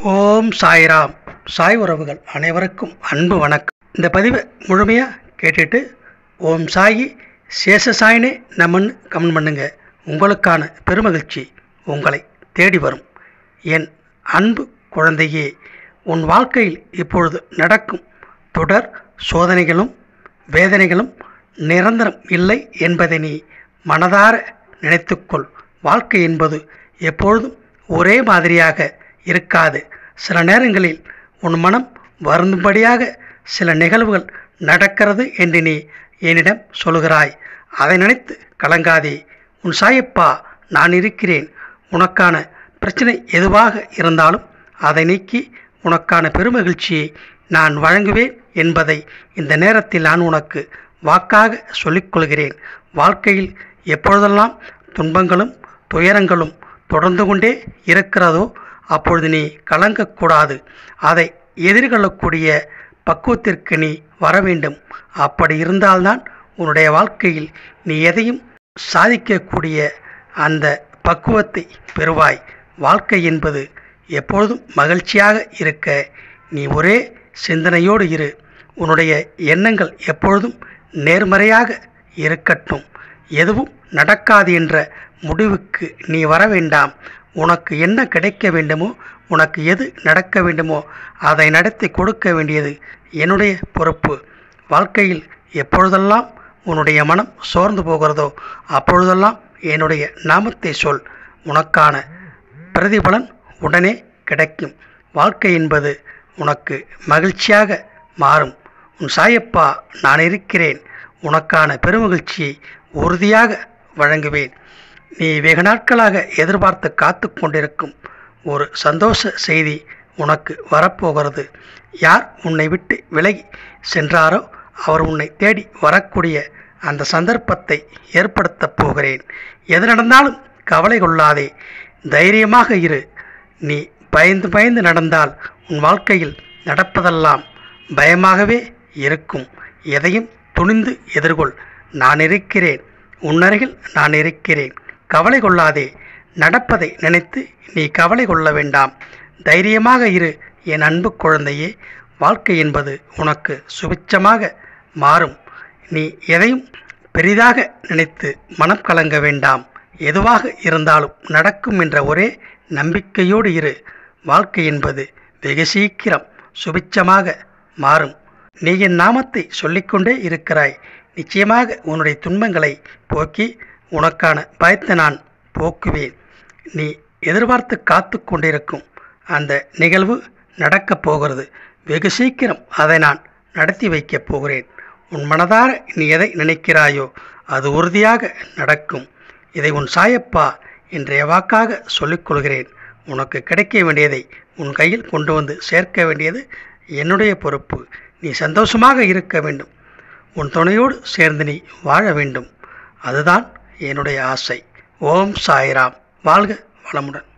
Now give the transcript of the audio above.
ஓம் சாய்ராம் சாய் உறவுகள் அனைவருக்கும் அன்பு வணக்கம் இந்த பதிவை முழுமையாக கேட்டுட்டு ஓம் சாயி சேஷ சாயினே நம்மன்னு கமெண்ட் பண்ணுங்க உங்களுக்கான பெருமகிழ்ச்சி உங்களை தேடி வரும் என் அன்பு குழந்தையே உன் வாழ்க்கையில் இப்பொழுது நடக்கும் தொடர் சோதனைகளும் வேதனைகளும் நிரந்தரம் இல்லை என்பதை நீ மனதார நினைத்துக்கொள் வாழ்க்கை என்பது எப்பொழுதும் ஒரே மாதிரியாக இருக்காது சில நேரங்களில் உன் மனம் வருந்தும்படியாக சில நிகழ்வுகள் நடக்கிறது என்று நீ என்னிடம் சொல்கிறாய் அதை நினைத்து கலங்காதே உன் சாயப்பா நான் இருக்கிறேன் உனக்கான பிரச்சனை எதுவாக இருந்தாலும் அதை நீக்கி உனக்கான பெருமகிழ்ச்சியை நான் வழங்குவேன் என்பதை இந்த நேரத்தில் நான் உனக்கு வாக்காக சொல்லிக்கொள்கிறேன் வாழ்க்கையில் எப்பொழுதெல்லாம் துன்பங்களும் துயரங்களும் தொடர்ந்து கொண்டே இருக்கிறதோ அப்பொழுது நீ கலங்கக்கூடாது அதை எதிர்கொள்ளக்கூடிய பக்குவத்திற்கு நீ வர வேண்டும் அப்படி இருந்தால்தான் உன்னுடைய வாழ்க்கையில் நீ எதையும் சாதிக்கக்கூடிய அந்த பக்குவத்தை பெறுவாய் வாழ்க்கை என்பது எப்பொழுதும் மகிழ்ச்சியாக இருக்க நீ ஒரே சிந்தனையோடு இரு உன்னுடைய எண்ணங்கள் எப்பொழுதும் நேர்மறையாக இருக்கட்டும் எதுவும் நடக்காது என்ற முடிவுக்கு நீ வர வேண்டாம் உனக்கு என்ன கிடைக்க வேண்டுமோ உனக்கு எது நடக்க வேண்டுமோ அதை நடத்தி கொடுக்க வேண்டியது என்னுடைய பொறுப்பு வாழ்க்கையில் எப்பொழுதெல்லாம் உன்னுடைய மனம் சோர்ந்து போகிறதோ அப்பொழுதெல்லாம் என்னுடைய நாமத்தை சொல் உனக்கான பிரதிபலன் உடனே கிடைக்கும் வாழ்க்கை என்பது உனக்கு மகிழ்ச்சியாக மாறும் உன் சாயப்பா நான் இருக்கிறேன் உனக்கான பெருமகிழ்ச்சியை உறுதியாக வழங்குவேன் நீ வெகு நாட்களாக எதிர்பார்த்து காத்து கொண்டிருக்கும் ஒரு சந்தோஷ செய்தி உனக்கு வரப்போகிறது யார் உன்னை விட்டு விலகி சென்றாரோ அவர் உன்னை தேடி வரக்கூடிய அந்த சந்தர்ப்பத்தை ஏற்படுத்தப் போகிறேன் எது நடந்தாலும் கவலை கொள்ளாதே தைரியமாக இரு நீ பயந்து பயந்து நடந்தால் உன் வாழ்க்கையில் நடப்பதெல்லாம் பயமாகவே இருக்கும் எதையும் துணிந்து எதிர்கொள் நான் இருக்கிறேன் உன்னருகில் நான் இருக்கிறேன் கவலை கொள்ளாதே நடப்பதை நினைத்து நீ கவலை கொள்ள வேண்டாம் தைரியமாக இரு என் அன்பு குழந்தையே வாழ்க்கை என்பது உனக்கு சுபிச்சமாக மாறும் நீ எதையும் பெரிதாக நினைத்து மனம் கலங்க வேண்டாம் எதுவாக இருந்தாலும் நடக்கும் என்ற ஒரே நம்பிக்கையோடு இரு வாழ்க்கை என்பது வெகு சீக்கிரம் சுபிச்சமாக மாறும் நீ என் நாமத்தை சொல்லிக்கொண்டே இருக்கிறாய் நிச்சயமாக உன்னுடைய துன்பங்களை போக்கி உனக்கான பயத்தை நான் போக்குவேன் நீ எதிர்பார்த்து காத்து கொண்டிருக்கும் அந்த நிகழ்வு நடக்கப் போகிறது வெகு சீக்கிரம் அதை நான் நடத்தி வைக்கப் போகிறேன் உன் மனதார நீ எதை நினைக்கிறாயோ அது உறுதியாக நடக்கும் இதை உன் சாயப்பா இன்றைய வாக்காக சொல்லிக்கொள்கிறேன் உனக்கு கிடைக்க வேண்டியதை உன் கையில் கொண்டு வந்து சேர்க்க வேண்டியது என்னுடைய பொறுப்பு நீ சந்தோஷமாக இருக்க வேண்டும் உன் துணையோடு சேர்ந்து நீ வாழ வேண்டும் அதுதான் என்னுடைய ஆசை ஓம் சாய்ராம் வாழ்க வளமுடன்